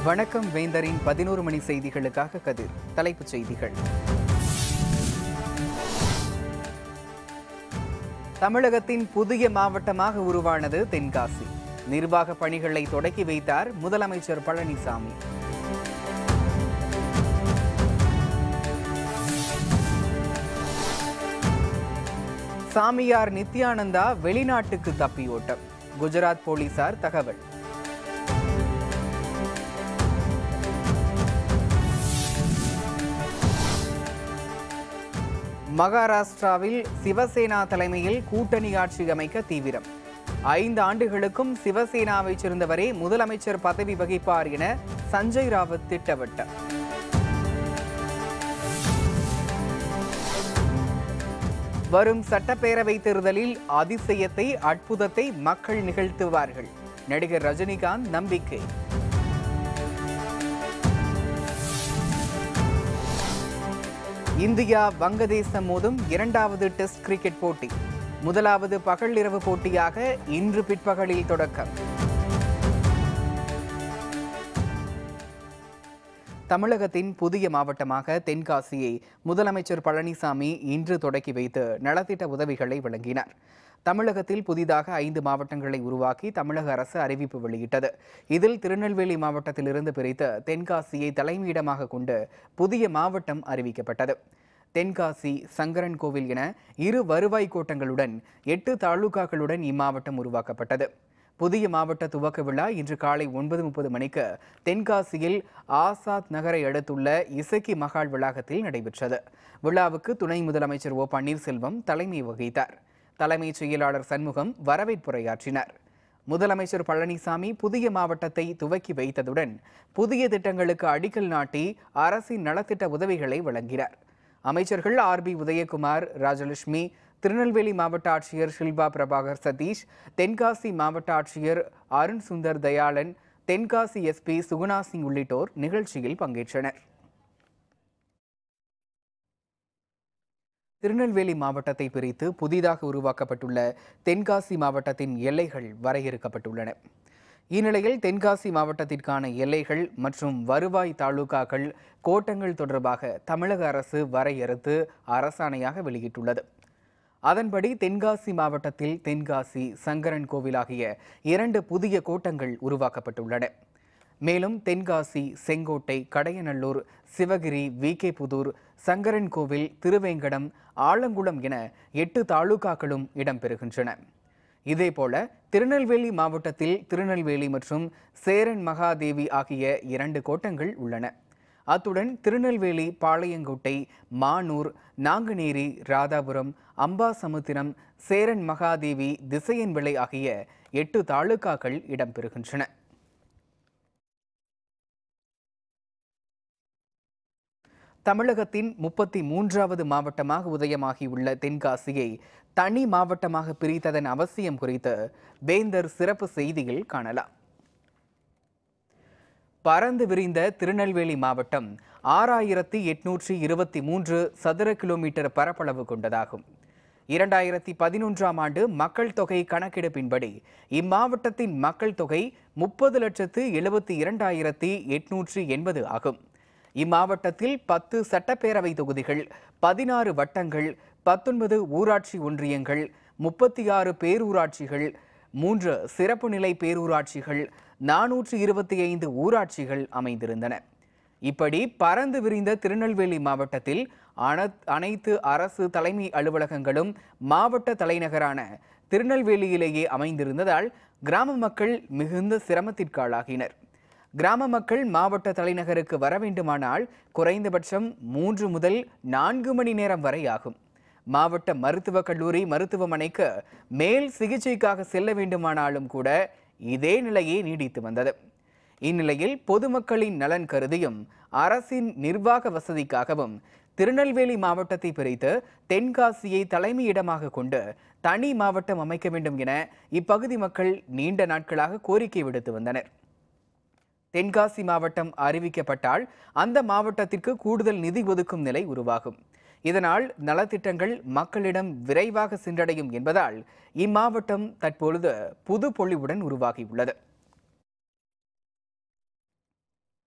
வணக்கம் வேந்தரின் பதினோரு மணி செய்திகளுக்காக கதிர் தலைப்புச் செய்திகள் தமிழகத்தின் புதிய மாவட்டமாக உருவானது தென்காசி நிர்வாக பணிகளை தொடக்கி வைத்தார் முதலமைச்சர் பழனிசாமி சாமியார் நித்யானந்தா வெளிநாட்டுக்கு தப்பியோட்டம் குஜராத் போலீசார் தகவல் மகாராஷ்டிராவில் சிவசேனா தலைமையில் கூட்டணி ஆட்சி அமைக்க தீவிரம் ஐந்து ஆண்டுகளுக்கும் சிவசேனாவை சேர்ந்தவரே முதலமைச்சர் பதவி வகிப்பார் என சஞ்சய் ராவத் திட்டவட்டம் வரும் சட்டப்பேரவை தேர்தலில் அதிசயத்தை அற்புதத்தை மக்கள் நிகழ்த்துவார்கள் நடிகர் ரஜினிகாந்த் நம்பிக்கை இந்தியா வங்கதேசம் மோதும் இரண்டாவது டெஸ்ட் கிரிக்கெட் போட்டி முதலாவது பகல் இரவு போட்டியாக இன்று பிற்பகலில் தொடக்கம் தமிழகத்தின் புதிய மாவட்டமாக தென்காசியை முதலமைச்சர் பழனிசாமி இன்று தொடக்கி வைத்து நலத்திட்ட உதவிகளை வழங்கினார் தமிழகத்தில் புதிதாக ஐந்து மாவட்டங்களை உருவாக்கி தமிழக அரசு அறிவிப்பு வெளியிட்டது இதில் திருநெல்வேலி மாவட்டத்திலிருந்து பிரித்து தென்காசியை தலைமையிடமாக கொண்டு புதிய மாவட்டம் அறிவிக்கப்பட்டது தென்காசி சங்கரன் கோவில் என இரு வருவாய் கோட்டங்களுடன் எட்டு தாலுகாக்களுடன் இம்மாவட்டம் உருவாக்கப்பட்டது புதிய மாவட்ட துவக்க விழா இன்று காலை ஒன்பது முப்பது மணிக்கு தென்காசியில் ஆசாத் நகரை அடுத்துள்ள இசக்கி மகால் வளாகத்தில் நடைபெற்றது விழாவுக்கு துணை முதலமைச்சர் ஓ பன்னீர்செல்வம் தலைமை வகித்தார் தலைமைச் செயலாளர் சண்முகம் வரவேற்புரையாற்றினார் முதலமைச்சர் பழனிசாமி புதிய மாவட்டத்தை துவக்கி வைத்ததுடன் புதிய திட்டங்களுக்கு அடிக்கல் நாட்டி அரசின் நலத்திட்ட உதவிகளை வழங்கினார் அமைச்சர்கள் ஆர் பி உதயகுமார் ராஜலட்சுமி திருநெல்வேலி மாவட்ட ஆட்சியர் ஷில்பா பிரபாகர் சதீஷ் தென்காசி மாவட்ட ஆட்சியர் அருண் சுந்தர் தயாளன் தென்காசி எஸ்பி சுகுணா சிங் உள்ளிட்டோர் நிகழ்ச்சியில் பங்கேற்றனர் திருநெல்வேலி மாவட்டத்தை பிரித்து புதிதாக உருவாக்கப்பட்டுள்ள தென்காசி மாவட்டத்தின் எல்லைகள் வரையறுக்கப்பட்டுள்ளன இந்நிலையில் தென்காசி மாவட்டத்திற்கான எல்லைகள் மற்றும் வருவாய் தாலுகாக்கள் கோட்டங்கள் தொடர்பாக தமிழக அரசு வரையறுத்து அரசாணையாக வெளியிட்டுள்ளது அதன்படி தென்காசி மாவட்டத்தில் தென்காசி சங்கரன் கோவில் ஆகிய இரண்டு புதிய கோட்டங்கள் உருவாக்கப்பட்டுள்ளன மேலும் தென்காசி செங்கோட்டை கடையநல்லூர் சிவகிரி விகே புதூர் சங்கரன் கோவில் திருவேங்கடம் ஆலங்குளம் என எட்டு தாலுகாக்களும் இடம்பெறுகின்றன இதேபோல திருநெல்வேலி மாவட்டத்தில் திருநெல்வேலி மற்றும் சேரன் மகாதேவி ஆகிய இரண்டு கோட்டங்கள் உள்ளன அத்துடன் திருநெல்வேலி பாளையங்கோட்டை மானூர் நாங்குநேரி ராதாபுரம் அம்பாசமுத்திரம் சேரன் மகாதேவி திசையன்விளை ஆகிய எட்டு தாலுகாக்கள் இடம்பெறுகின்றன தமிழகத்தின் முப்பத்தி மூன்றாவது மாவட்டமாக உதயமாகியுள்ள தென்காசியை தனி மாவட்டமாக பிரித்ததன் அவசியம் குறித்து வேந்தர் சிறப்பு செய்தியில் காணலாம் பறந்து விரிந்த திருநெல்வேலி மாவட்டம் ஆறாயிரத்தி எட்நூற்றி இருபத்தி மூன்று சதுர கிலோமீட்டர் பரப்பளவு கொண்டதாகும் இரண்டாயிரத்தி பதினொன்றாம் ஆண்டு மக்கள் தொகை கணக்கெடுப்பின்படி இம்மாவட்டத்தின் மக்கள் தொகை முப்பது லட்சத்து எழுபத்தி இரண்டாயிரத்தி எட்நூற்றி எண்பது ஆகும் இம்மாவட்டத்தில் பத்து சட்டப்பேரவை தொகுதிகள் பதினாறு வட்டங்கள் பத்தொன்பது ஊராட்சி ஒன்றியங்கள் முப்பத்தி ஆறு பேரூராட்சிகள் மூன்று சிறப்பு நிலை பேரூராட்சிகள் நானூற்று இருபத்தி ஐந்து ஊராட்சிகள் அமைந்திருந்தன இப்படி பறந்து விரிந்த திருநெல்வேலி மாவட்டத்தில் அன- அனைத்து அரசு தலைமை அலுவலகங்களும் மாவட்ட தலைநகரான திருநெல்வேலியிலேயே அமைந்திருந்ததால் கிராம மக்கள் மிகுந்த சிரமத்திற்காளாகினர் கிராம மக்கள் மாவட்ட தலைநகருக்கு வர வேண்டுமானால் குறைந்தபட்சம் மூன்று முதல் நான்கு மணி நேரம் வரை ஆகும் மாவட்ட மருத்துவக் கல்லூரி மருத்துவமனைக்கு மேல் சிகிச்சைக்காக செல்ல வேண்டுமானாலும் கூட இதே நிலையே நீடித்து வந்தது இந்நிலையில் பொதுமக்களின் நலன் கருதியும் அரசின் நிர்வாக வசதிக்காகவும் திருநெல்வேலி மாவட்டத்தை பிரித்து தென்காசியை தலைமையிடமாக கொண்டு தனி மாவட்டம் அமைக்க வேண்டும் என இப்பகுதி மக்கள் நீண்ட நாட்களாக கோரிக்கை விடுத்து வந்தனர் தென்காசி மாவட்டம் அறிவிக்கப்பட்டால் அந்த மாவட்டத்திற்கு கூடுதல் நிதி ஒதுக்கும் நிலை உருவாகும் இதனால் நலத்திட்டங்கள் மக்களிடம் விரைவாக சென்றடையும் என்பதால் இம்மாவட்டம் தற்பொழுது புது பொலிவுடன் உருவாகியுள்ளது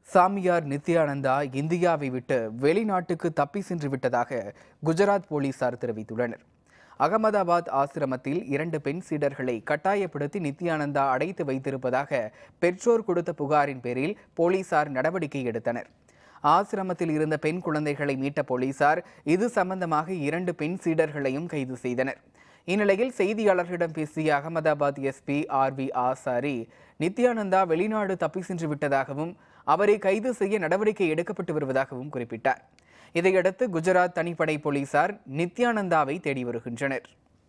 சாமியார் நித்யானந்தா இந்தியாவை விட்டு வெளிநாட்டுக்கு தப்பி சென்று விட்டதாக குஜராத் போலீசார் தெரிவித்துள்ளனர் அகமதாபாத் ஆசிரமத்தில் இரண்டு பெண் சீடர்களை கட்டாயப்படுத்தி நித்யானந்தா அடைத்து வைத்திருப்பதாக பெற்றோர் கொடுத்த புகாரின் பேரில் போலீசார் நடவடிக்கை எடுத்தனர் ஆசிரமத்தில் இருந்த பெண் குழந்தைகளை மீட்ட போலீசார் இது சம்பந்தமாக இரண்டு பெண் சீடர்களையும் கைது செய்தனர் இந்நிலையில் செய்தியாளர்களிடம் பேசிய Ahmedabad SP R V Asari Nithyananda வெளிநாடு தப்பி சென்று விட்டதாகவும் அவரை கைது செய்ய நடவடிக்கை எடுக்கப்பட்டு வருவதாகவும் குறிப்பிட்டார் இதையடுத்து குஜராத் தனிப்படை போலீசார் நித்யானந்தாவை தேடி வருகின்றனர்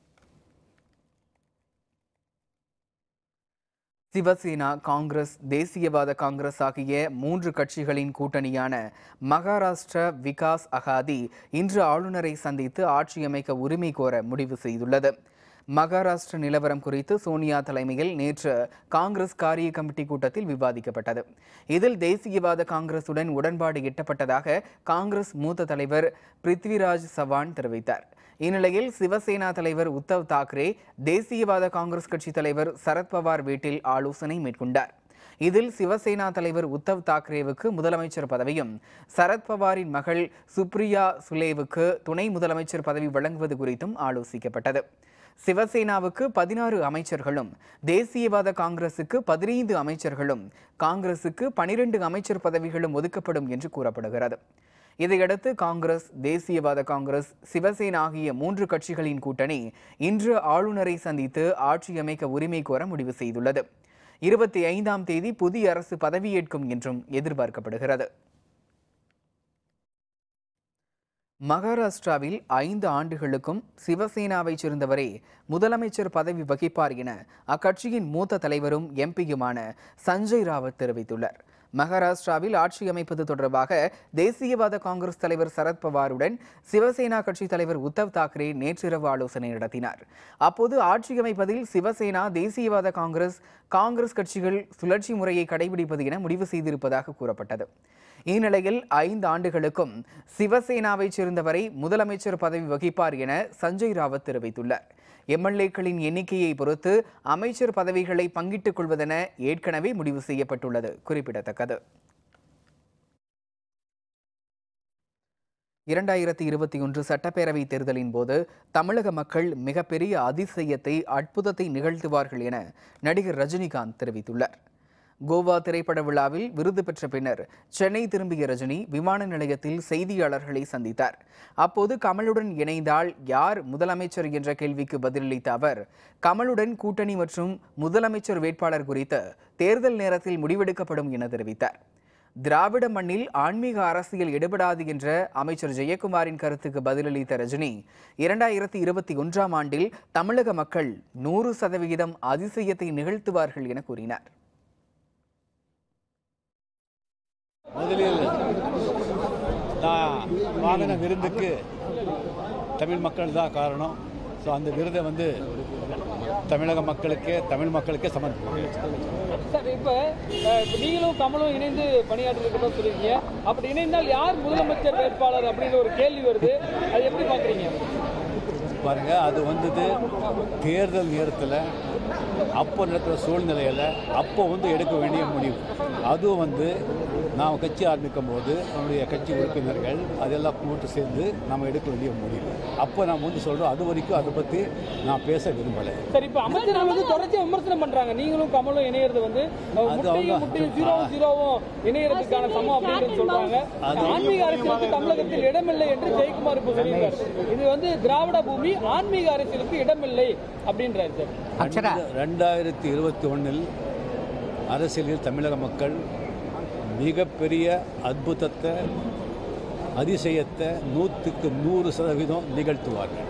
சிவசேனா காங்கிரஸ் தேசியவாத காங்கிரஸ் ஆகிய மூன்று கட்சிகளின் கூட்டணியான மகாராஷ்டிர விகாஸ் அகாதி இன்று ஆளுநரை சந்தித்து ஆட்சியமைக்க உரிமை கோர முடிவு செய்துள்ளது மகாராஷ்டிர நிலவரம் குறித்து சோனியா தலைமையில் நேற்று காங்கிரஸ் காரிய கமிட்டி கூட்டத்தில் விவாதிக்கப்பட்டது இதில் தேசியவாத காங்கிரசுடன் உடன்பாடு எட்டப்பட்டதாக காங்கிரஸ் மூத்த தலைவர் பிருத்விராஜ் சவான் தெரிவித்தார் இந்நிலையில் சிவசேனா தலைவர் உத்தவ் தாக்கரே தேசியவாத காங்கிரஸ் கட்சி தலைவர் சரத்பவார் வீட்டில் ஆலோசனை மேற்கொண்டார் இதில் சிவசேனா தலைவர் உத்தவ் தாக்கரேவுக்கு முதலமைச்சர் பதவியும் சரத்பவாரின் மகள் சுப்ரியா சுலேவுக்கு துணை முதலமைச்சர் பதவி வழங்குவது குறித்தும் ஆலோசிக்கப்பட்டது சிவசேனாவுக்கு பதினாறு அமைச்சர்களும் தேசியவாத காங்கிரசுக்கு பதினைந்து அமைச்சர்களும் காங்கிரசுக்கு பனிரெண்டு அமைச்சர் பதவிகளும் ஒதுக்கப்படும் என்று கூறப்படுகிறது இதையடுத்து காங்கிரஸ் தேசியவாத காங்கிரஸ் சிவசேனா ஆகிய மூன்று கட்சிகளின் கூட்டணி இன்று ஆளுநரை சந்தித்து ஆட்சியமைக்க உரிமை கோர முடிவு செய்துள்ளது இருபத்தி ஐந்தாம் தேதி புதிய அரசு பதவியேற்கும் என்றும் எதிர்பார்க்கப்படுகிறது மகாராஷ்டிராவில் ஐந்து ஆண்டுகளுக்கும் சிவசேனாவைச் சேர்ந்தவரே முதலமைச்சர் பதவி வகிப்பார் என அக்கட்சியின் மூத்த தலைவரும் எம்பியுமான சஞ்சய் ராவத் தெரிவித்துள்ளார் மகாராஷ்டிராவில் ஆட்சி அமைப்பது தொடர்பாக தேசியவாத காங்கிரஸ் தலைவர் சரத்பவாருடன் சிவசேனா கட்சி தலைவர் உத்தவ் தாக்கரே நேற்றிரவு ஆலோசனை நடத்தினார் அப்போது ஆட்சி அமைப்பதில் சிவசேனா தேசியவாத காங்கிரஸ் காங்கிரஸ் கட்சிகள் சுழற்சி முறையை கடைபிடிப்பது என முடிவு செய்திருப்பதாக கூறப்பட்டது இந்நிலையில் ஐந்து ஆண்டுகளுக்கும் சிவசேனாவைச் சேர்ந்தவரை முதலமைச்சர் பதவி வகிப்பார் என சஞ்சய் ராவத் தெரிவித்துள்ளார் எம்எல்ஏக்களின் எண்ணிக்கையை பொறுத்து அமைச்சர் பதவிகளை பங்கிட்டுக் கொள்வதென ஏற்கனவே முடிவு செய்யப்பட்டுள்ளது குறிப்பிடத்தக்கது இரண்டாயிரத்தி இருபத்தி ஒன்று சட்டப்பேரவை தேர்தலின் போது தமிழக மக்கள் மிகப்பெரிய அதிசயத்தை அற்புதத்தை நிகழ்த்துவார்கள் என நடிகர் ரஜினிகாந்த் தெரிவித்துள்ளார் கோவா திரைப்பட விழாவில் விருது பெற்ற பின்னர் சென்னை திரும்பிய ரஜினி விமான நிலையத்தில் செய்தியாளர்களை சந்தித்தார் அப்போது கமலுடன் இணைந்தால் யார் முதலமைச்சர் என்ற கேள்விக்கு பதிலளித்த அவர் கமலுடன் கூட்டணி மற்றும் முதலமைச்சர் வேட்பாளர் குறித்து தேர்தல் நேரத்தில் முடிவெடுக்கப்படும் என தெரிவித்தார் திராவிட மண்ணில் ஆன்மீக அரசியல் எடுபடாது என்ற அமைச்சர் ஜெயக்குமாரின் கருத்துக்கு பதிலளித்த ரஜினி இரண்டாயிரத்தி இருபத்தி ஒன்றாம் ஆண்டில் தமிழக மக்கள் நூறு சதவிகிதம் அதிசயத்தை நிகழ்த்துவார்கள் என கூறினார் முதலில் நான் வாங்கின விருந்துக்கு தமிழ் மக்கள் தான் காரணம் ஸோ அந்த விருதை வந்து தமிழக மக்களுக்கே தமிழ் மக்களுக்கே சமர்ப்பிக்கிறேன் சார் இப்போ இப்போ நீங்களும் கமலும் இணைந்து பணியாற்றிருக்கிறதா சொல்லியிருக்கீங்க அப்படி இணைந்தால் யார் முதலமைச்சர் வேட்பாளர் அப்படின்னு ஒரு கேள்வி வருது அது எப்படி பார்க்குறீங்க பாருங்க அது வந்தது தேர்தல் நேரத்தில் அப்போ நடக்கிற சூழ்நிலையில் அப்போ வந்து எடுக்க வேண்டிய முடிவு அதுவும் வந்து நாம் கட்சி ஆரம்பிக்கும் போது நம்முடைய கட்சி உறுப்பினர்கள் அதெல்லாம் கூட்டு சேர்ந்து நம்ம எடுக்க வேண்டிய முடிவு அப்போ நாம் வந்து சொல்கிறோம் அது வரைக்கும் அதை பற்றி நான் பேச விரும்பலை சார் இப்போ அமைச்சர்கள் வந்து தொடர்ச்சியா விமர்சனம் பண்றாங்க நீங்களும் கமலும் இணையிறது வந்து அஹ், அது முட்டையும் அவங்க- முட்டையும் ஜீரோவும் ஜீரோவும் இணையறதுக்கான சமம் அப்படின்னு சொல்றாங்க அது- ஆன்மீக அரசியலுக்கு தமிழகத்தில் இடமில்லை என்று ஜெயக்குமார் இப்போ சொல்லியிருக்காரு இது வந்து திராவிட பூமி ஆன்மீக அரசியலுக்கு இடமில்லை அப்படின்றாரு சார் ரெண்டு- ரெண்டாயிரத்தி இருபத்தி ஒன்றில் அரசியலில் தமிழக மக்கள் மிகப்பெரிய அற்புதத்தை அதிசயத்தை நூற்றுக்கு நூறு சதவீதம் நிகழ்த்துவார்கள்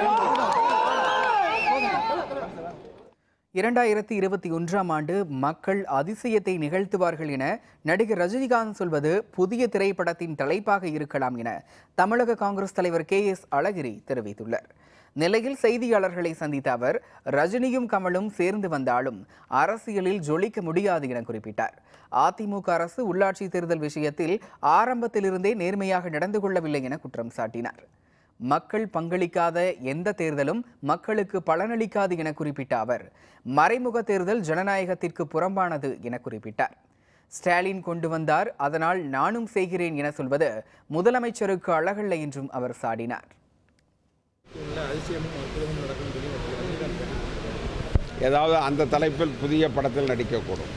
இரண்டாயிரத்தி இருபத்தி ஒன்றாம் ஆண்டு மக்கள் அதிசயத்தை நிகழ்த்துவார்கள் என நடிகர் ரஜினிகாந்த் சொல்வது புதிய திரைப்படத்தின் தலைப்பாக இருக்கலாம் என தமிழக காங்கிரஸ் தலைவர் கே எஸ் அழகிரி தெரிவித்துள்ளார் நிலையில் செய்தியாளர்களை சந்தித்த அவர் ரஜினியும் கமலும் சேர்ந்து வந்தாலும் அரசியலில் ஜொலிக்க முடியாது என குறிப்பிட்டார் அதிமுக அரசு உள்ளாட்சி தேர்தல் விஷயத்தில் ஆரம்பத்திலிருந்தே நேர்மையாக நடந்து கொள்ளவில்லை என குற்றம் சாட்டினார் மக்கள் பங்களிக்காத எந்த தேர்தலும் மக்களுக்கு பலனளிக்காது என குறிப்பிட்ட அவர் மறைமுக தேர்தல் ஜனநாயகத்திற்கு புறம்பானது என குறிப்பிட்டார் ஸ்டாலின் கொண்டு வந்தார் அதனால் நானும் செய்கிறேன் என சொல்வது முதலமைச்சருக்கு அழகல்ல என்றும் அவர் சாடினார் ஏதாவது அந்த தலைப்பில் புதிய படத்தில் நடிக்கக்கூடும்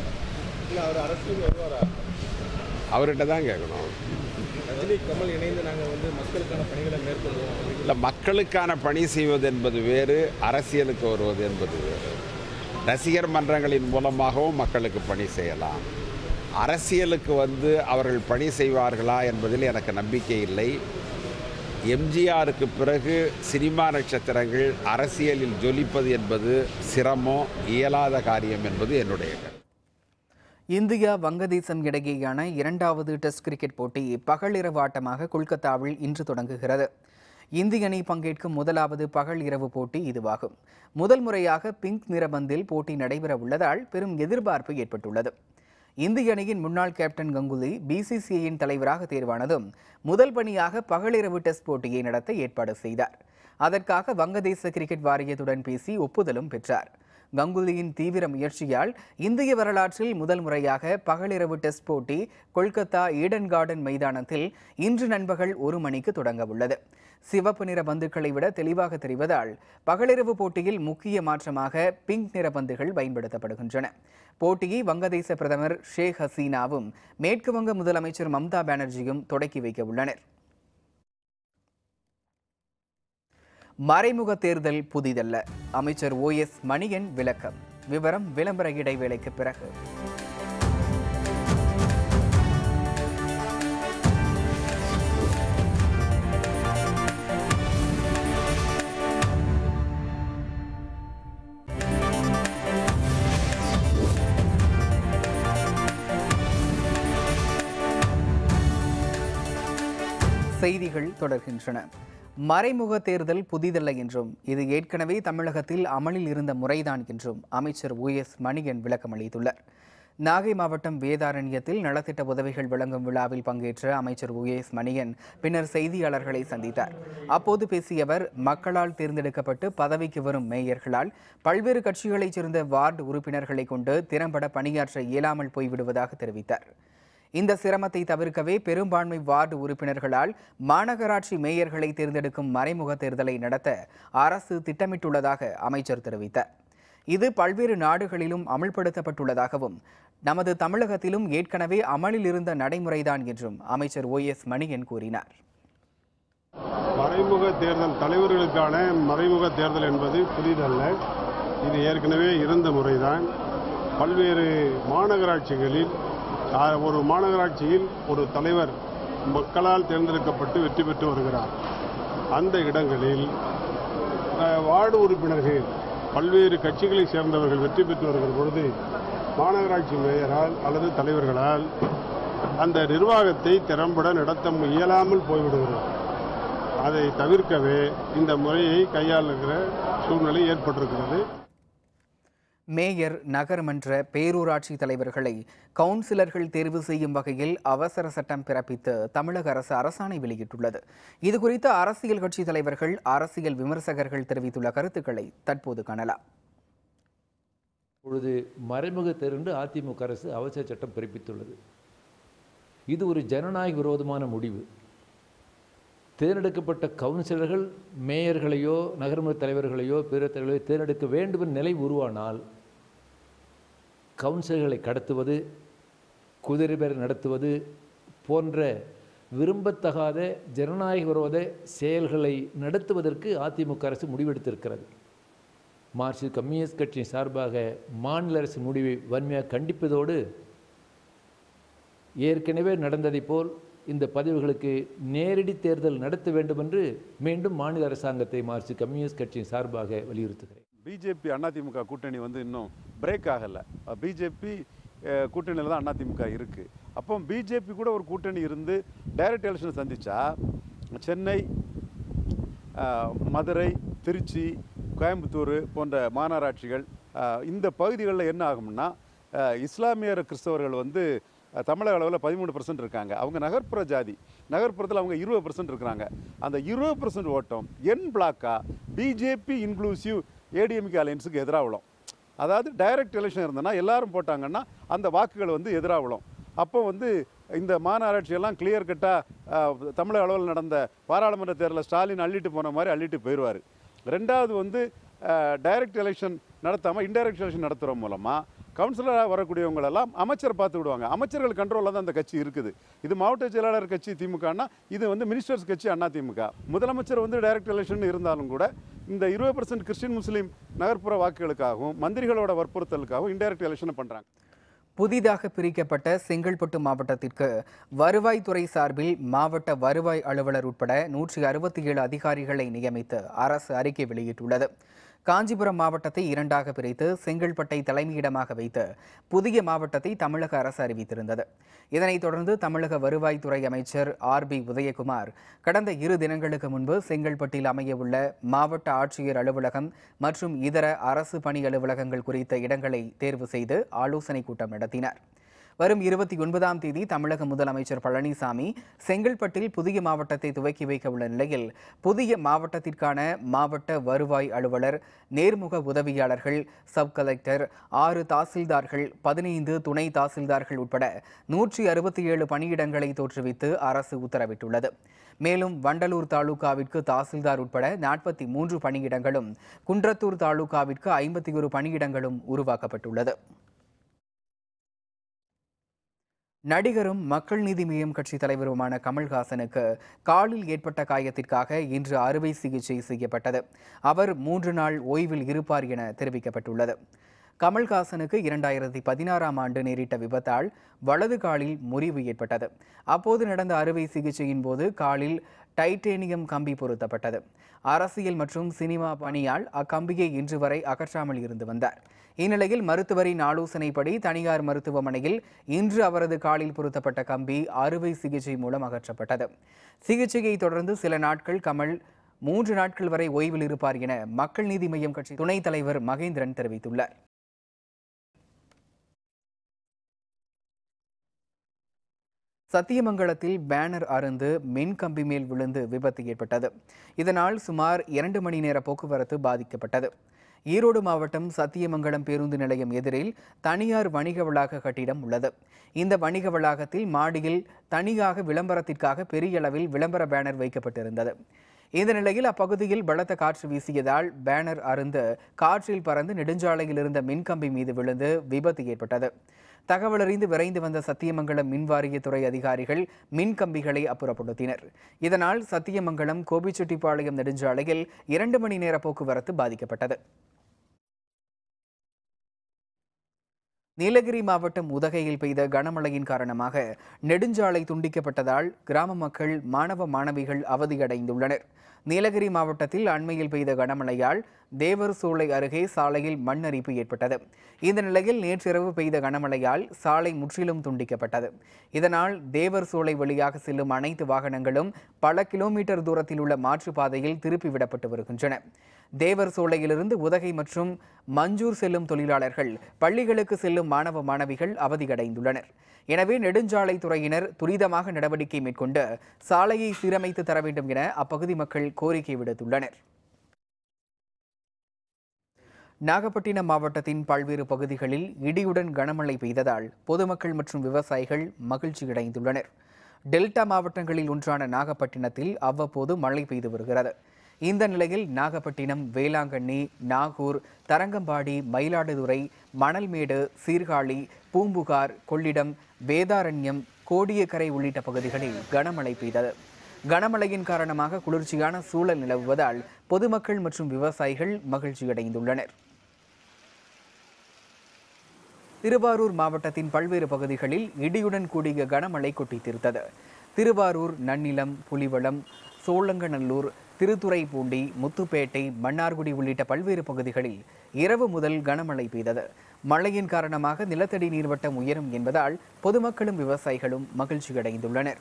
அவர்கிட்ட தான் கேட்கணும் ரஜினி கமல் இணைந்து நாங்கள் வந்து மக்களுக்கான பணிகளை மேற்கொள்வோம் இல்லை மக்களுக்கான பணி செய்வது என்பது வேறு அரசியலுக்கு வருவது என்பது வேறு ரசிகர் மன்றங்களின் மூலமாகவும் மக்களுக்கு பணி செய்யலாம் அரசியலுக்கு வந்து அவர்கள் பணி செய்வார்களா என்பதில் எனக்கு நம்பிக்கை இல்லை எம்ஜிஆருக்கு பிறகு சினிமா நட்சத்திரங்கள் அரசியலில் ஜொலிப்பது என்பது சிரமம் இயலாத காரியம் என்பது என்னுடைய கருத்து இந்தியா வங்கதேசம் இடையேயான இரண்டாவது டெஸ்ட் கிரிக்கெட் போட்டி பகல் இரவு ஆட்டமாக கொல்கத்தாவில் இன்று தொடங்குகிறது இந்திய அணி பங்கேற்கும் முதலாவது பகல் இரவு போட்டி இதுவாகும் முதல் முறையாக பிங்க் நிறபந்தில் போட்டி நடைபெற உள்ளதால் பெரும் எதிர்பார்ப்பு ஏற்பட்டுள்ளது இந்திய அணியின் முன்னாள் கேப்டன் கங்குலி பிசிசிஐயின் தலைவராக தேர்வானதும் முதல் பணியாக பகலிரவு டெஸ்ட் போட்டியை நடத்த ஏற்பாடு செய்தார் அதற்காக வங்கதேச கிரிக்கெட் வாரியத்துடன் பேசி ஒப்புதலும் பெற்றார் கங்குலியின் தீவிர முயற்சியால் இந்திய வரலாற்றில் முதல் முறையாக பகலிரவு டெஸ்ட் போட்டி கொல்கத்தா ஈடன் கார்டன் மைதானத்தில் இன்று நண்பகல் ஒரு மணிக்கு தொடங்க உள்ளது சிவப்பு நிற பந்துக்களை விட தெளிவாக தெரிவதால் பகலிரவு போட்டியில் முக்கிய மாற்றமாக பிங்க் நிற பந்துகள் பயன்படுத்தப்படுகின்றன போட்டியை வங்கதேச பிரதமர் ஷேக் ஹசீனாவும் மேற்கு வங்க முதலமைச்சர் மம்தா பானர்ஜியும் தொடக்கி வைக்க உள்ளனர் மறைமுக தேர்தல் புதிதல்ல அமைச்சர் ஓ எஸ் மணியன் விளக்கம் விவரம் விளம்பர இடைவேளைக்கு பிறகு செய்திகள் தொடர்கின்றன மறைமுக தேர்தல் புதிதல்ல என்றும் இது ஏற்கனவே தமிழகத்தில் அமலில் இருந்த முறைதான் என்றும் அமைச்சர் ஓ எஸ் மணியன் விளக்கம் அளித்துள்ளார் நாகை மாவட்டம் வேதாரண்யத்தில் நலத்திட்ட உதவிகள் வழங்கும் விழாவில் பங்கேற்ற அமைச்சர் ஓ எஸ் மணியன் பின்னர் செய்தியாளர்களை சந்தித்தார் அப்போது பேசிய அவர் மக்களால் தேர்ந்தெடுக்கப்பட்டு பதவிக்கு வரும் மேயர்களால் பல்வேறு கட்சிகளைச் சேர்ந்த வார்டு உறுப்பினர்களை கொண்டு திறம்பட பணியாற்ற இயலாமல் போய்விடுவதாக தெரிவித்தார் இந்த சிரமத்தை தவிர்க்கவே பெரும்பான்மை வார்டு உறுப்பினர்களால் மாநகராட்சி மேயர்களை தேர்ந்தெடுக்கும் மறைமுக தேர்தலை நடத்த அரசு திட்டமிட்டுள்ளதாக அமைச்சர் தெரிவித்தார் இது பல்வேறு நாடுகளிலும் அமல்படுத்தப்பட்டுள்ளதாகவும் நமது தமிழகத்திலும் ஏற்கனவே அமலில் இருந்த நடைமுறைதான் என்றும் அமைச்சர் ஓ எஸ் மணியன் கூறினார் மறைமுக தேர்தல் தலைவர்களுக்கான மறைமுக தேர்தல் என்பது புதிதல்ல இது ஏற்கனவே இருந்த முறைதான் பல்வேறு மாநகராட்சிகளில் ஆ, ஒரு மாநகராட்சியில் ஒரு தலைவர் மக்களால் தேர்ந்தெடுக்கப்பட்டு வெற்றி பெற்று வருகிறார் அந்த இடங்களில் ஆ, வார்டு உறுப்பினர்கள் பல்வேறு கட்சிகளைச் சேர்ந்தவர்கள் வெற்றி பெற்று வருகிற பொழுது மாநகராட்சி மேயரால் அல்லது தலைவர்களால் அந்த நிர்வாகத்தை திறம்பட நடத்த இயலாமல் போய்விடுகிறது அதை தவிர்க்கவே இந்த முறையை கையாளுகிற சூழ்நிலை ஏற்பட்டிருக்கிறது மேயர் நகர்மன்ற பேரூராட்சி தலைவர்களை கவுன்சிலர்கள் தேர்வு செய்யும் வகையில் அவசர சட்டம் பிறப்பித்து தமிழக அரசு அரசாணை வெளியிட்டுள்ளது இதுகுறித்து அரசியல் கட்சி தலைவர்கள் அரசியல் விமர்சகர்கள் தெரிவித்துள்ள கருத்துக்களை தற்போது காணலாம் இப்பொழுது மறைமுக தேர்வு அதிமுக அரசு அவசர சட்டம் பிறப்பித்துள்ளது இது ஒரு ஜனநாயக விரோதமான முடிவு தேர்ந்தெடுக்கப்பட்ட கவுன்சிலர்கள் மேயர்களையோ நகர்மன்ற தலைவர்களையோ பிற தலைவர்களையோ தேர்ந்தெடுக்க வேண்டும் என்ற நிலை உருவானால் கவுன்சிலர்களை கடத்துவது குதிரை பேர் நடத்துவது போன்ற விரும்பத்தகாத ஜனநாயக விரோத செயல்களை நடத்துவதற்கு அதிமுக அரசு முடிவெடுத்திருக்கிறது மார்க்சிஸ்ட் கம்யூனிஸ்ட் கட்சியின் சார்பாக மாநில அரசு முடிவை வன்மையாக கண்டிப்பதோடு ஏற்கனவே நடந்ததைப் போல் இந்த பதவிகளுக்கு நேரடி தேர்தல் நடத்த வேண்டும் என்று மீண்டும் மாநில அரசாங்கத்தை மார்க்சிஸ்ட் கம்யூனிஸ்ட் கட்சியின் சார்பாக வலியுறுத்துகிறேன் பிஜேபி அதிமுக கூட்டணி வந்து இன்னும் பிரேக் ஆகலை பிஜேபி கூட்டணியில் தான் அதிமுக இருக்குது அப்போ பிஜேபி கூட ஒரு கூட்டணி இருந்து டைரக்ட் எலெக்ஷனை சந்திச்சா சென்னை அஹ், மதுரை திருச்சி கோயம்புத்தூர் போன்ற மாநகராட்சிகள் அஹ், இந்த பகுதிகளில் என்ன ஆகும்னா அஹ், இஸ்லாமியர் கிறிஸ்தவர்கள் வந்து அஹ், தமிழக அளவில் பதிமூணு பர்சன்ட் இருக்காங்க அவங்க நகர்ப்புற ஜாதி நகர்ப்புறத்தில் அவங்க இருபது பர்சன்ட் இருக்கிறாங்க அந்த இருபது பர்சன்ட் ஓட்டம் என் பிளாக்கா பிஜேபி இன்க்ளூசிவ் ஏடிஎம்கே அலையன்ஸுக்கு எதிராக விழும் அதாவது டைரக்ட் எலெக்ஷன் இருந்ததுன்னா எல்லாரும் போட்டாங்கன்னா அந்த வாக்குகள் வந்து எதிராக விழும் அப்போ வந்து இந்த மாநகராட்சியெல்லாம் கிளியர் கட்டாக தமிழக அளவில் நடந்த பாராளுமன்ற தேர்தலில் ஸ்டாலின் அள்ளிட்டு போன மாதிரி அள்ளிட்டு போயிடுவார் ரெண்டாவது வந்து டைரக்ட் எலெக்ஷன் நடத்தாமல் இன்டைரக்ட் எலெக்ஷன் நடத்துகிற மூலமாக கவுன்சிலராக வரக்கூடியவங்களெல்லாம் அமைச்சர் பார்த்து விடுவாங்க அமைச்சர்கள் கண்ட்ரோலில் தான் அந்த கட்சி இருக்குது இது மாவட்ட செயலாளர் கட்சி திமுகனா இது வந்து மினிஸ்டர்ஸ் கட்சி அண்ணா திமுக முதலமைச்சர் வந்து டைரக்ட் எலெக்ஷன் இருந்தாலும் கூட இந்த இருபது பர்சன்ட் கிறிஸ்டின் முஸ்லீம் நகர்ப்புற வாக்குகளுக்காகவும் மந்திரிகளோட வற்புறுத்தலுக்காகவும் இன்டைரக்ட் எலெக்ஷனை பண்ணுறாங்க புதிதாக பிரிக்கப்பட்ட செங்கல்பட்டு மாவட்டத்திற்கு வருவாய்த்துறை சார்பில் மாவட்ட வருவாய் அலுவலர் உட்பட நூற்றி அறுபத்தி ஏழு அதிகாரிகளை நியமித்து அரசு அறிக்கை வெளியிட்டுள்ளது காஞ்சிபுரம் மாவட்டத்தை இரண்டாக பிரித்து செங்கல்பட்டை தலைமையிடமாக வைத்து புதிய மாவட்டத்தை தமிழக அரசு அறிவித்திருந்தது இதனைத் தொடர்ந்து தமிழக வருவாய்த்துறை அமைச்சர் ஆர் பி உதயகுமார் கடந்த இரு தினங்களுக்கு முன்பு செங்கல்பட்டில் அமையவுள்ள மாவட்ட ஆட்சியர் அலுவலகம் மற்றும் இதர அரசு பணி அலுவலகங்கள் குறித்த இடங்களை தேர்வு செய்து ஆலோசனைக் கூட்டம் நடத்தினார் வரும் இருபத்தி ஒன்பதாம் தேதி தமிழக முதலமைச்சர் பழனிசாமி செங்கல்பட்டில் புதிய மாவட்டத்தை துவக்கி வைக்க உள்ள நிலையில் புதிய மாவட்டத்திற்கான மாவட்ட வருவாய் அலுவலர் நேர்முக உதவியாளர்கள் சப் கலெக்டர் ஆறு தாசில்தார்கள் பதினைந்து துணை தாசில்தார்கள் உட்பட நூற்றி அறுபத்தி ஏழு பணியிடங்களை தோற்றுவித்து அரசு உத்தரவிட்டுள்ளது மேலும் வண்டலூர் தாலுகாவிற்கு தாசில்தார் உட்பட நாற்பத்தி மூன்று பணியிடங்களும் குன்றத்தூர் தாலுகாவிற்கு ஐம்பத்தி ஒரு பணியிடங்களும் உருவாக்கப்பட்டுள்ளது நடிகரும் மக்கள் நீதி மய்யம் கட்சி தலைவருமான கமல்ஹாசனுக்கு காலில் ஏற்பட்ட காயத்திற்காக இன்று அறுவை சிகிச்சை செய்யப்பட்டது அவர் மூன்று நாள் ஓய்வில் இருப்பார் என தெரிவிக்கப்பட்டுள்ளது கமல்ஹாசனுக்கு இரண்டாயிரத்தி பதினாறாம் ஆண்டு நேரிட்ட விபத்தால் வலது காலில் முறிவு ஏற்பட்டது அப்போது நடந்த அறுவை சிகிச்சையின் போது காலில் டைட்டேனியம் கம்பி பொருத்தப்பட்டது அரசியல் மற்றும் சினிமா பணியால் அக்கம்பியை இன்று வரை அகற்றாமல் இருந்து வந்தார் இந்நிலையில் மருத்துவரின் ஆலோசனைப்படி தனியார் மருத்துவமனையில் இன்று அவரது காலில் பொருத்தப்பட்ட கம்பி அறுவை சிகிச்சை மூலம் அகற்றப்பட்டது சிகிச்சையை தொடர்ந்து சில நாட்கள் கமல் மூன்று நாட்கள் வரை ஓய்வில் இருப்பார் என மக்கள் நீதி மய்யம் கட்சி துணைத் தலைவர் மகேந்திரன் தெரிவித்துள்ளார் சத்தியமங்கலத்தில் பேனர் அருந்து மின் கம்பி மேல் விழுந்து விபத்து ஏற்பட்டது இதனால் சுமார் இரண்டு மணி நேர போக்குவரத்து பாதிக்கப்பட்டது ஈரோடு மாவட்டம் சத்தியமங்கலம் பேருந்து நிலையம் எதிரில் தனியார் வணிக வளாக கட்டிடம் உள்ளது இந்த வணிக வளாகத்தில் மாடியில் தனியாக விளம்பரத்திற்காக பெரிய அளவில் விளம்பர பேனர் வைக்கப்பட்டிருந்தது இந்த நிலையில் அப்பகுதியில் பலத்த காற்று வீசியதால் பேனர் அருந்து காற்றில் பறந்து நெடுஞ்சாலையில் இருந்த மின்கம்பி மீது விழுந்து விபத்து ஏற்பட்டது தகவலறிந்து விரைந்து வந்த சத்தியமங்கலம் மின்வாரியத்துறை அதிகாரிகள் மின் கம்பிகளை அப்புறப்படுத்தினர் இதனால் சத்தியமங்கலம் கோபிச்செட்டிப்பாளையம் நெடுஞ்சாலையில் இரண்டு மணி நேர போக்குவரத்து பாதிக்கப்பட்டது நீலகிரி மாவட்டம் உதகையில் பெய்த கனமழையின் காரணமாக நெடுஞ்சாலை துண்டிக்கப்பட்டதால் கிராம மக்கள் மாணவ மாணவிகள் அவதியடைந்துள்ளனர் நீலகிரி மாவட்டத்தில் அண்மையில் பெய்த கனமழையால் தேவர் சோலை அருகே சாலையில் மண் அரிப்பு ஏற்பட்டது இந்த நிலையில் நேற்றிரவு பெய்த கனமழையால் சாலை முற்றிலும் துண்டிக்கப்பட்டது இதனால் தேவர் சோலை வழியாக செல்லும் அனைத்து வாகனங்களும் பல கிலோமீட்டர் தூரத்தில் உள்ள மாற்றுப்பாதையில் திருப்பி விடப்பட்டு வருகின்றன தேவர் சோலையிலிருந்து உதகை மற்றும் மஞ்சூர் செல்லும் தொழிலாளர்கள் பள்ளிகளுக்கு செல்லும் மாணவ மாணவிகள் அவதியடைந்துள்ளனர் எனவே நெடுஞ்சாலை துறையினர் துரிதமாக நடவடிக்கை மேற்கொண்டு சாலையை சீரமைத்து தர வேண்டும் என அப்பகுதி மக்கள் கோரிக்கை விடுத்துள்ளனர் நாகப்பட்டினம் மாவட்டத்தின் பல்வேறு பகுதிகளில் இடியுடன் கனமழை பெய்ததால் பொதுமக்கள் மற்றும் விவசாயிகள் மகிழ்ச்சியடைந்துள்ளனர் டெல்டா மாவட்டங்களில் ஒன்றான நாகப்பட்டினத்தில் அவ்வப்போது மழை பெய்து வருகிறது இந்த நிலையில் நாகப்பட்டினம் வேளாங்கண்ணி நாகூர் தரங்கம்பாடி மயிலாடுதுறை மணல்மேடு சீர்காழி பூம்புகார் கொள்ளிடம் வேதாரண்யம் கோடியக்கரை உள்ளிட்ட பகுதிகளில் கனமழை பெய்தது கனமழையின் காரணமாக குளிர்ச்சியான சூழல் நிலவுவதால் பொதுமக்கள் மற்றும் விவசாயிகள் மகிழ்ச்சியடைந்துள்ளனர் திருவாரூர் மாவட்டத்தின் பல்வேறு பகுதிகளில் இடியுடன் கூடிய கனமழை கொட்டி தீர்த்தது திருவாரூர் நன்னிலம் புலிவளம் சோழங்கநல்லூர் திருத்துறைப்பூண்டி முத்துப்பேட்டை மன்னார்குடி உள்ளிட்ட பல்வேறு பகுதிகளில் இரவு முதல் கனமழை பெய்தது மழையின் காரணமாக நிலத்தடி நீர்வட்டம் உயரும் என்பதால் பொதுமக்களும் விவசாயிகளும் மகிழ்ச்சியடைந்துள்ளனர்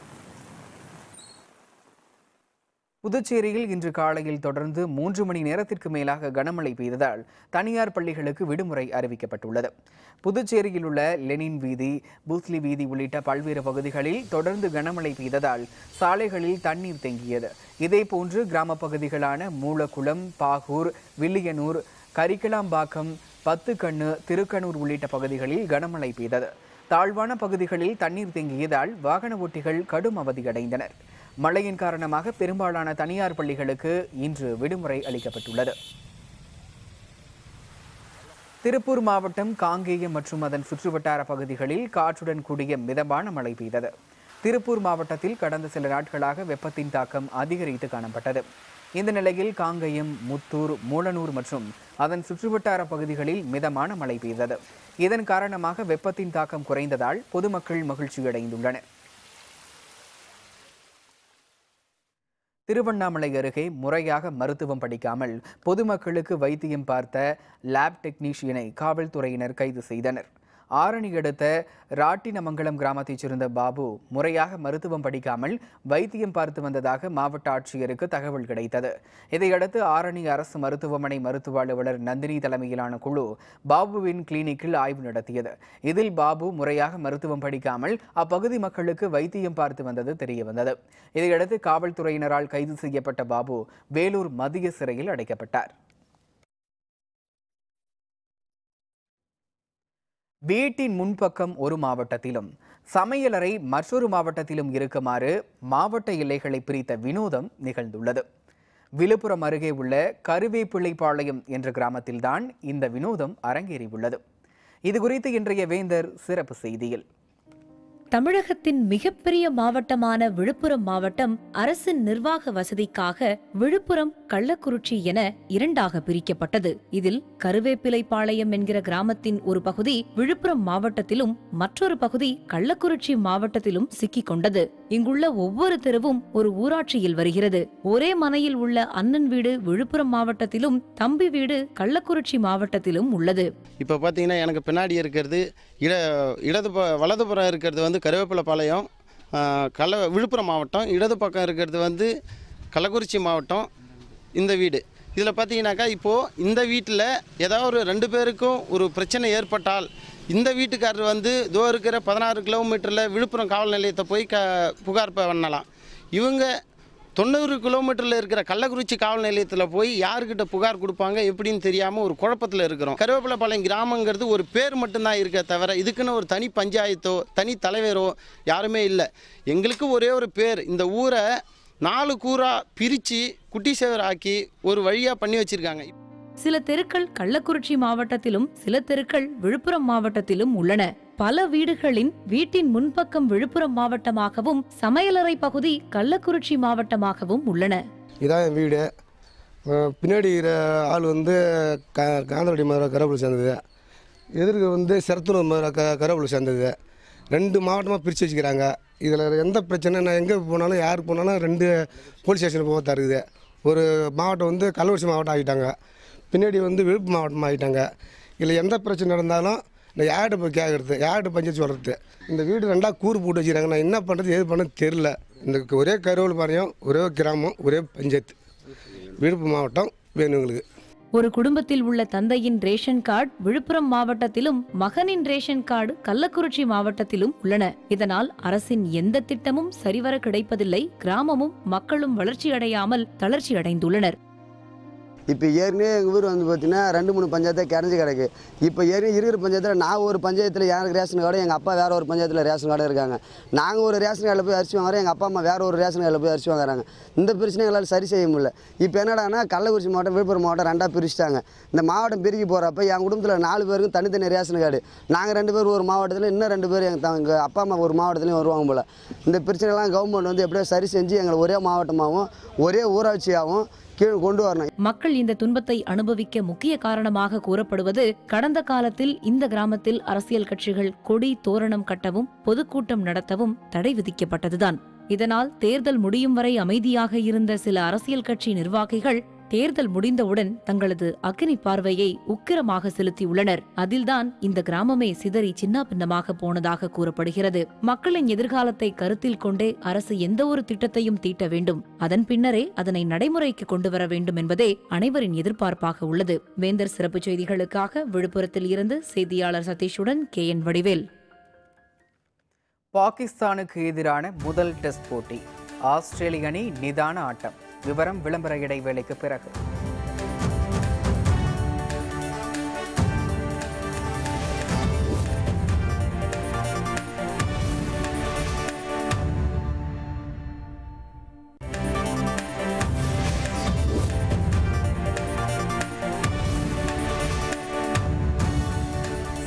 புதுச்சேரியில் இன்று காலையில் தொடர்ந்து மூன்று மணி நேரத்திற்கு மேலாக கனமழை பெய்ததால் தனியார் பள்ளிகளுக்கு விடுமுறை அறிவிக்கப்பட்டுள்ளது புதுச்சேரியில் உள்ள லெனின் வீதி பூஸ்லி வீதி உள்ளிட்ட பல்வேறு பகுதிகளில் தொடர்ந்து கனமழை பெய்ததால் சாலைகளில் தண்ணீர் தேங்கியது இதேபோன்று கிராம பகுதிகளான மூலக்குளம் பாகூர் வில்லியனூர் கரிக்கலாம்பாக்கம் பத்து கண்ணு திருக்கனூர் உள்ளிட்ட பகுதிகளில் கனமழை பெய்தது தாழ்வான பகுதிகளில் தண்ணீர் தேங்கியதால் வாகன ஓட்டிகள் கடும் அவதியடைந்தனர் மழையின் காரணமாக பெரும்பாலான தனியார் பள்ளிகளுக்கு இன்று விடுமுறை அளிக்கப்பட்டுள்ளது திருப்பூர் மாவட்டம் காங்கேயம் மற்றும் அதன் சுற்றுவட்டார பகுதிகளில் காற்றுடன் கூடிய மிதமான மழை பெய்தது திருப்பூர் மாவட்டத்தில் கடந்த சில நாட்களாக வெப்பத்தின் தாக்கம் அதிகரித்து காணப்பட்டது இந்த நிலையில் காங்கேயம் முத்தூர் மூலனூர் மற்றும் அதன் சுற்றுவட்டார பகுதிகளில் மிதமான மழை பெய்தது இதன் காரணமாக வெப்பத்தின் தாக்கம் குறைந்ததால் பொதுமக்கள் மகிழ்ச்சியடைந்துள்ளனர் திருவண்ணாமலை அருகே முறையாக மருத்துவம் படிக்காமல் பொதுமக்களுக்கு வைத்தியம் பார்த்த லேப் டெக்னீஷியனை காவல்துறையினர் கைது செய்தனர் ஆரணி அடுத்த ராட்டினமங்கலம் கிராமத்தைச் சேர்ந்த பாபு முறையாக மருத்துவம் படிக்காமல் வைத்தியம் பார்த்து வந்ததாக மாவட்ட ஆட்சியருக்கு தகவல் கிடைத்தது இதையடுத்து ஆரணி அரசு மருத்துவமனை மருத்துவ அலுவலர் நந்தினி தலைமையிலான குழு பாபுவின் கிளினிக்கில் ஆய்வு நடத்தியது இதில் பாபு முறையாக மருத்துவம் படிக்காமல் அப்பகுதி மக்களுக்கு வைத்தியம் பார்த்து வந்தது தெரியவந்தது இதையடுத்து காவல்துறையினரால் கைது செய்யப்பட்ட பாபு வேலூர் மத்திய சிறையில் அடைக்கப்பட்டார் வீட்டின் முன்பக்கம் ஒரு மாவட்டத்திலும் சமையலறை மற்றொரு மாவட்டத்திலும் இருக்குமாறு மாவட்ட எல்லைகளை பிரித்த வினோதம் நிகழ்ந்துள்ளது விழுப்புரம் அருகே உள்ள கருவேப்பிள்ளைப்பாளையம் என்ற கிராமத்தில்தான் இந்த வினோதம் அரங்கேறியுள்ளது இது குறித்து இன்றைய வேந்தர் சிறப்பு செய்தியில் தமிழகத்தின் மிகப்பெரிய மாவட்டமான விழுப்புரம் மாவட்டம் அரசின் நிர்வாக வசதிக்காக விழுப்புரம் கள்ளக்குறிச்சி என இரண்டாக பிரிக்கப்பட்டது இதில் கருவேப்பிலைப்பாளையம் என்கிற கிராமத்தின் ஒரு பகுதி விழுப்புரம் மாவட்டத்திலும் மற்றொரு பகுதி கள்ளக்குறிச்சி மாவட்டத்திலும் சிக்கிக் கொண்டது இங்குள்ள ஒவ்வொரு தெருவும் ஒரு ஊராட்சியில் வருகிறது ஒரே மனையில் உள்ள அண்ணன் வீடு விழுப்புரம் மாவட்டத்திலும் தம்பி வீடு கள்ளக்குறிச்சி மாவட்டத்திலும் உள்ளது இப்போ பார்த்தீங்கன்னா எனக்கு பின்னாடி இருக்கிறது இட இடது ப வலதுபுறம் இருக்கிறது வந்து கருவேப்பிலைப்பாளையம் கள்ள விழுப்புரம் மாவட்டம் இடது பக்கம் இருக்கிறது வந்து கள்ளக்குறிச்சி மாவட்டம் இந்த வீடு இதில் பார்த்தீங்கன்னாக்கா இப்போது இந்த வீட்டில் ஏதாவது ஒரு ரெண்டு பேருக்கும் ஒரு பிரச்சனை ஏற்பட்டால் இந்த வீட்டுக்காரர் வந்து இதோ இருக்கிற பதினாறு கிலோமீட்டரில் விழுப்புரம் காவல் நிலையத்தை போய் க புகார் பண்ணலாம் இவங்க தொண்ணூறு கிலோமீட்டரில் இருக்கிற கள்ளக்குறிச்சி காவல் நிலையத்தில் போய் யாருக்கிட்ட புகார் கொடுப்பாங்க எப்படின்னு தெரியாமல் ஒரு குழப்பத்தில் இருக்கிறோம் கருவேப்பிலைப்பாளையம் கிராமங்கிறது ஒரு பேர் மட்டும்தான் இருக்க தவிர இதுக்குன்னு ஒரு தனி பஞ்சாயத்தோ தனி தலைவரோ யாருமே இல்லை எங்களுக்கு ஒரே ஒரு பேர் இந்த ஊரை நாலு கூறாக பிரித்து குட்டி சேவர் ஆக்கி ஒரு வழியாக பண்ணி வச்சுருக்காங்க சில தெருக்கள் கள்ளக்குறிச்சி மாவட்டத்திலும் சில தெருக்கள் விழுப்புரம் மாவட்டத்திலும் உள்ளன பல வீடுகளின் வீட்டின் முன்பக்கம் விழுப்புரம் மாவட்டமாகவும் சமையலறை பகுதி கள்ளக்குறிச்சி மாவட்டமாகவும் உள்ளன இதான் என் வீடு அஹ் பின்னாடி இருக்கிற ஆள் வந்து க காந்தரடி மதுரை கரப்புல சேர்ந்தது எதிர்க்க வந்து செரத்தூர் மதுரை க கரப்புல சேர்ந்தது ரெண்டு மாவட்டமாக பிரித்து வச்சுக்கிறாங்க இதில் எந்த பிரச்சனை நான் எங்கே போனாலும் யாருக்கு போனாலும் ரெண்டு போலீஸ் ஸ்டேஷனுக்கு போக தருகுது ஒரு மாவட்டம் வந்து கள்ளக்குறிச்சி மாவட்டம் ஆகிட்டாங்க பின்னாடி வந்து விழுப்புரம் மாவட்டம் ஆகிட்டாங்க இதில் எந்த பிரச்சனை நடந்தாலும் நான் யார்கிட்ட போய் கேட்குறது யார்கிட்ட பஞ்சாயத்து சொல்கிறது இந்த வீடு ரெண்டாக கூறு போட்டு வச்சுக்கிறாங்க நான் என்ன பண்ணுறது ஏது பண்ணுறது தெரில இந்த ஒரே கருவூர் பாளையம் ஒரே கிராமம் ஒரே பஞ்சாயத்து விழுப்புரம் மாவட்டம் வேணும் எங்களுக்கு ஒரு குடும்பத்தில் உள்ள தந்தையின் ரேஷன் கார்டு விழுப்புரம் மாவட்டத்திலும் மகனின் ரேஷன் கார்டு கள்ளக்குறிச்சி மாவட்டத்திலும் உள்ளன இதனால் அரசின் எந்த திட்டமும் சரிவர கிடைப்பதில்லை கிராமமும் மக்களும் வளர்ச்சியடையாமல் தளர்ச்சி அடைந்துள்ளனர் இப்போ ஏற்கனவே எங்கள் ஊர் வந்து பார்த்தீங்கன்னா ரெண்டு மூணு பஞ்சாயத்தை கிடஞ்சி கிடக்கு இப்போ ஏற்கனவே இருக்கிற பஞ்சாயத்தில் நான் ஒரு பஞ்சாயத்தில் எனக்கு ரேஷன் கார்டு எங்கள் அப்பா வேற ஒரு பஞ்சாயத்தில் ரேஷன் கார்டு இருக்காங்க நாங்கள் ஒரு ரேஷன் கார்டில் போய் அரிசி வாங்குறோம் எங்கள் அப்பா அம்மா வேற ஒரு ரேஷன் கார்டில் போய் அரிசி வாங்குறாங்க இந்த பிரச்சனை எங்களால் சரி செய்ய முடியல இப்போ என்னடான்னா கள்ளக்குறிச்சி மாவட்டம் விழுப்புரம் மாவட்டம் ரெண்டாக பிரிச்சுட்டாங்க இந்த மாவட்டம் பிரிக்கி போகிறப்ப என் குடும்பத்தில் நாலு பேருக்கும் தனித்தனி ரேஷன் கார்டு நாங்கள் ரெண்டு பேர் ஒரு மாவட்டத்தில் இன்னும் ரெண்டு பேர் எங்கள் எங்கள் அப்பா அம்மா ஒரு மாவட்டத்துலையும் வருவாங்க போல் இந்த பிரச்சனைலாம் கவர்மெண்ட் வந்து எப்படியோ சரி செஞ்சு எங்களை ஒரே மாவட்டமாகவும் ஒரே ஊராட்சியாகவும் கீழே கொண்டு வரணும் மக்கள் இந்த துன்பத்தை அனுபவிக்க முக்கிய காரணமாக கூறப்படுவது கடந்த காலத்தில் இந்த கிராமத்தில் அரசியல் கட்சிகள் கொடி தோரணம் கட்டவும் பொதுக்கூட்டம் நடத்தவும் தடை விதிக்கப்பட்டதுதான் இதனால் தேர்தல் முடியும் வரை அமைதியாக இருந்த சில அரசியல் கட்சி நிர்வாகிகள் தேர்தல் முடிந்தவுடன் தங்களது அக்னி பார்வையை உக்கிரமாக செலுத்தியுள்ளனர் அதில்தான் இந்த கிராமமே சிதறி சின்னாபின்னமாக போனதாக கூறப்படுகிறது மக்களின் எதிர்காலத்தை கருத்தில் கொண்டே அரசு எந்த ஒரு திட்டத்தையும் தீட்ட வேண்டும் அதன் பின்னரே அதனை நடைமுறைக்கு கொண்டு வர வேண்டும் என்பதே அனைவரின் எதிர்பார்ப்பாக உள்ளது வேந்தர் சிறப்பு செய்திகளுக்காக விழுப்புரத்தில் இருந்து செய்தியாளர் சதீஷுடன் கே என் வடிவேல் பாகிஸ்தானுக்கு எதிரான முதல் டெஸ்ட் போட்டி ஆஸ்திரேலிய அணி நிதான ஆட்டம் விவரம் விளம்பர இடைவேளைக்கு பிறகு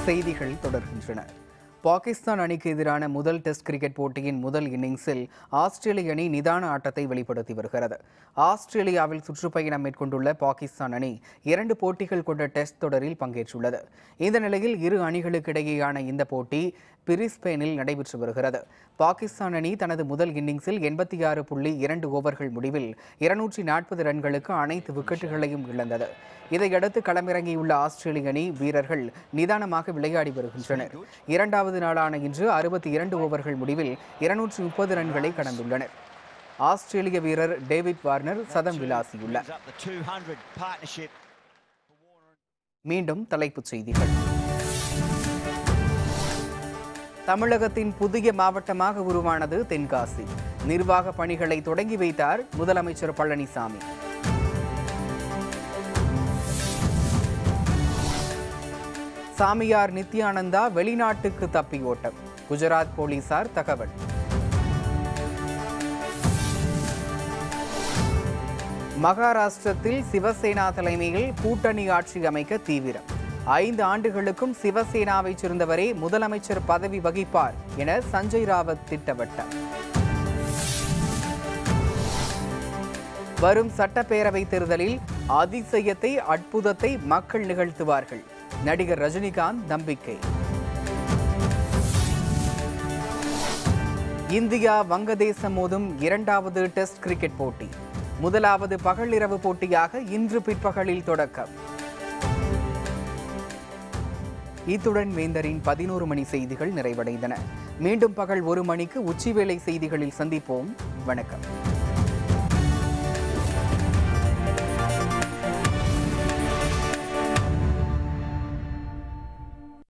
செய்திகள் தொடர்கின்றன பாகிஸ்தான் அணிக்கு எதிரான முதல் டெஸ்ட் கிரிக்கெட் போட்டியின் முதல் இன்னிங்ஸில் ஆஸ்திரேலிய அணி நிதான ஆட்டத்தை வெளிப்படுத்தி வருகிறது ஆஸ்திரேலியாவில் சுற்றுப்பயணம் மேற்கொண்டுள்ள பாகிஸ்தான் அணி இரண்டு போட்டிகள் கொண்ட டெஸ்ட் தொடரில் பங்கேற்றுள்ளது இந்த நிலையில் இரு அணிகளுக்கிடையேயான இந்த போட்டி பிரிஸ்பெயினில் நடைபெற்று வருகிறது பாகிஸ்தான் அணி தனது முதல் இன்னிங்ஸில் எண்பத்தி ஆறு புள்ளி இரண்டு ஓவர்கள் முடிவில் இருநூற்றி நாற்பது ரன்களுக்கு அனைத்து விக்கெட்டுகளையும் இழந்தது இதையடுத்து களமிறங்கியுள்ள ஆஸ்திரேலிய அணி வீரர்கள் நிதானமாக விளையாடி வருகின்றனர் இரண்டாவது நாளான இன்று அறுபத்தி இரண்டு ஓவர்கள் முடிவில் இருநூற்றி முப்பது ரன்களை கடந்துள்ளனர் ஆஸ்திரேலிய வீரர் டேவிட் வார்னர் சதம் விளாசியுள்ளார் up the 200 partnership. மீண்டும் தலைப்புச் செய்திகள் தமிழகத்தின் புதிய மாவட்டமாக உருவானது தென்காசி நிர்வாக பணிகளை தொடங்கி வைத்தார் முதலமைச்சர் பழனிசாமி சாமியார் நித்யானந்தா வெளிநாட்டுக்கு தப்பி ஓட்டம் குஜராத் போலீசார் தகவல் மகாராஷ்டிரத்தில் சிவசேனா தலைமையில் கூட்டணி ஆட்சி அமைக்க தீவிரம் ஐந்து ஆண்டுகளுக்கும் சிவசேனாவைச் சேர்ந்தவரே முதலமைச்சர் பதவி வகிப்பார் என சஞ்சய் ராவத் திட்டவட்டம் வரும் சட்டப்பேரவை தேர்தலில் அதிசயத்தை அற்புதத்தை மக்கள் நிகழ்த்துவார்கள் நடிகர் ரஜினிகாந்த் நம்பிக்கை இந்தியா வங்கதேசம் மோதும் இரண்டாவது டெஸ்ட் கிரிக்கெட் போட்டி முதலாவது பகலிரவு போட்டியாக இன்று பிற்பகலில் தொடக்கம் இத்துடன் வேந்தரின் பதினோரு மணி செய்திகள் நிறைவடைந்தன மீண்டும் பகல் ஒரு மணிக்கு உச்சிவேளை செய்திகளில் சந்திப்போம் வணக்கம்